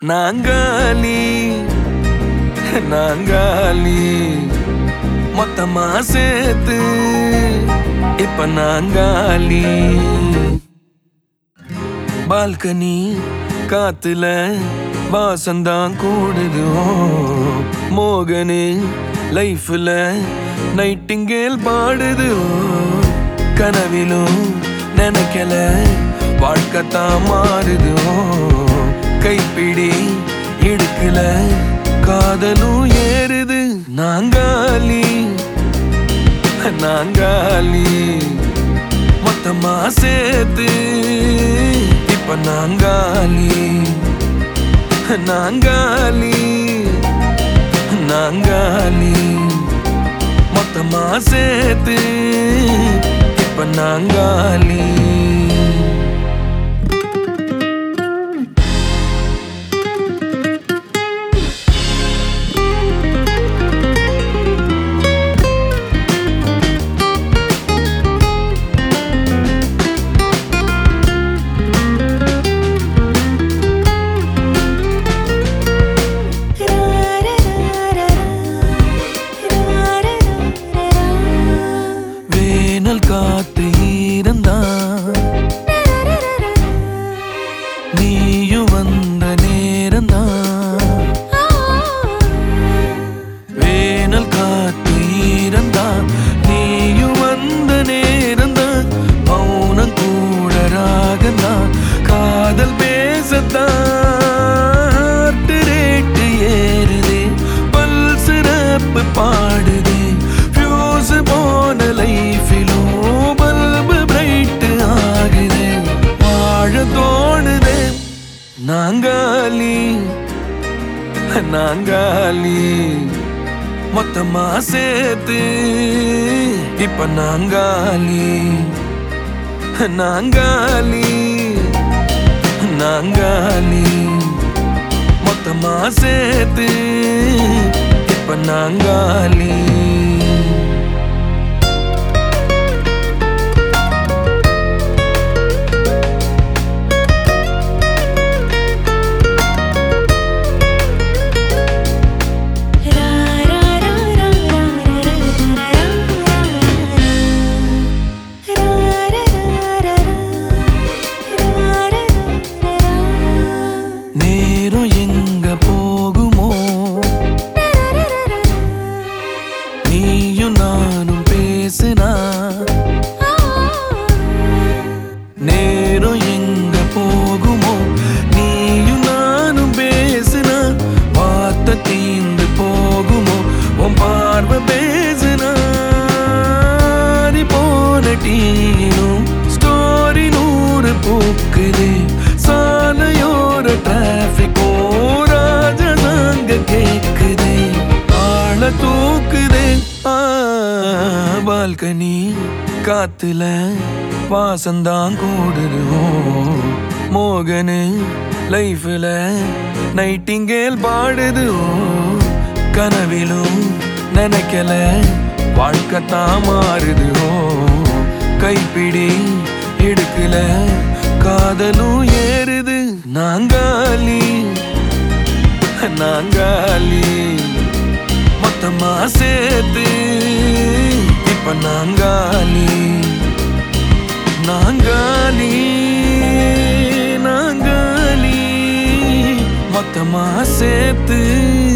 நாங்காலி நாங்காலி மொத்தமா சேர்த்து இப்ப நாங்காலி பால்கனி காத்துல வாசந்தான் கூடுது ஓ, மோகனு லைஃப்ல நைட்டிங்கேல் பாடுது ஓ, கனவிலும் நினைக்கல வாழ்க்கைத்தான் மாறுது ஓ, கைப்பிடி இடுக்கல காதலும் ஏறுது நாங்காலி நாங்காலி மொத்தமா சேர்த்து இப்ப நாங்காலி நாங்காலி நாங்காலி மொத்தமா சேர்த்து இப்ப நாங்காலி வேனல் காத்து ஈரந்தான் நீயும் வந்த நேரந்தான் வேனல் காத்து ஈரந்தான் நீயும் வந்த நேரந்தான் மௌனம் கூட ராகந்தான் காதல் பேசத்தான் heart rate ஏறுதே பல் சிறப்பு பாடுதே ஃபியூஸ் போன லைஃபிலும் பல்பு பிரைட் ஆகுதே வாழ தோணுதே நாங்காலி நாங்காலி மொத்தமா சேர்த்து இப்ப நாங்காலி நாங்காலி நாங்காலி மொத்தமா சேர்த்து இப்ப நாங்காலி நேரம் எங்க போகுமோ நீயும் நானும் பேசினா நேரம் எங்க போகுமோ நீயும் நானும் பேசினா வார்த்தை தீந்து போகுமோ உன் பார்வை பேசினா நீ போன டீனும் ஸ்டோரி நூறு பூக்குது சாலையோர டிராபிக்கோ ராஜதாங்க கேக்குதே ஆள தூக்குதே ஆ, பால்கனி காத்துல வாசந்தான் கூடுது ஓ, மோகனு லைஃப்ல நைட்டிங்கேல் பாடுது ஓ, கனவிலும் நினைக்கல வாழ்க்கைத்தான் மாறுது ஓ கைப்பிடி இடுக்கல காதலும் ஏறுது நாங்காலி நாங்காலி மொத்தமா சேர்த்து இப்ப நாங்காலி நாங்காலி நாங்காலி மொத்தமா சேர்த்து